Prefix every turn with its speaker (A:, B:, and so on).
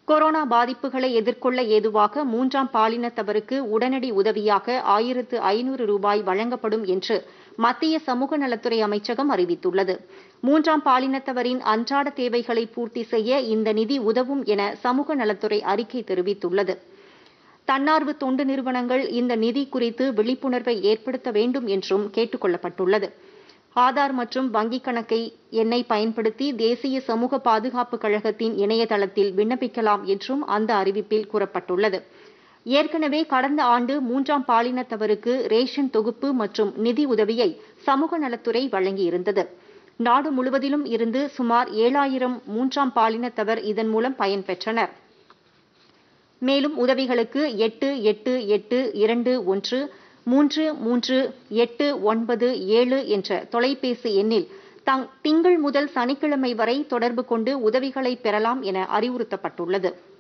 A: corona பாதிப்புகளை எதிர்கொள்ள ஏதுவாக மூன்றாம் பாலினத்தவருக்கு உடனடி உதவியாக ஆயிரத்து ஐநூறு ரூபாய் வழங்கப்படும் என்று மத்திய சமூக நலத்துறை அமைச்சகம் அறிவித்துள்ளது மூன்றாம் பாலினத்தவரின் அன்றாட தேவைகளை பூர்த்தி செய்ய இந்த நிதி உதவும் என சமூக நலத்துறை அறிக்கை தெரிவித்துள்ளது தன்னார்வ தொண்டு நிறுவனங்கள் இந்த நிதி குறித்து விழிப்புணர்வை ஏற்படுத்த வேண்டும் என்றும் கேட்டுக் கொள்ளப்பட்டுள்ளது ஆதார் மற்றும் வங்கிக் கணக்கை எண்ணை பயன்படுத்தி தேசிய சமூக பாதுகாப்பு கழகத்தின் இணையதளத்தில் விண்ணப்பிக்கலாம் என்றும் அந்த அறிவிப்பில் கூறப்பட்டுள்ளது ஏற்கனவே கடந்த ஆண்டு மூன்றாம் பாலினத்தவருக்கு ரேஷன் தொகுப்பு மற்றும் நிதி உதவியை சமூக நலத்துறை வழங்கியிருந்தது நாடு முழுவதிலும் இருந்து சுமார் ஏழாயிரம் மூன்றாம் பாலினத்தவர் இதன் மூலம் பயன்பெற்றனர் மேலும் உதவிகளுக்கு எட்டு எட்டு எட்டு இரண்டு ஒன்று மூன்று மூன்று எட்டு ஒன்பது ஏழு என்ற தொலைபேசி எண்ணில் தங் திங்கள் முதல் சனிக்கிழமை வரை தொடர்பு கொண்டு உதவிகளை பெறலாம் என அறிவுறுத்தப்பட்டுள்ளது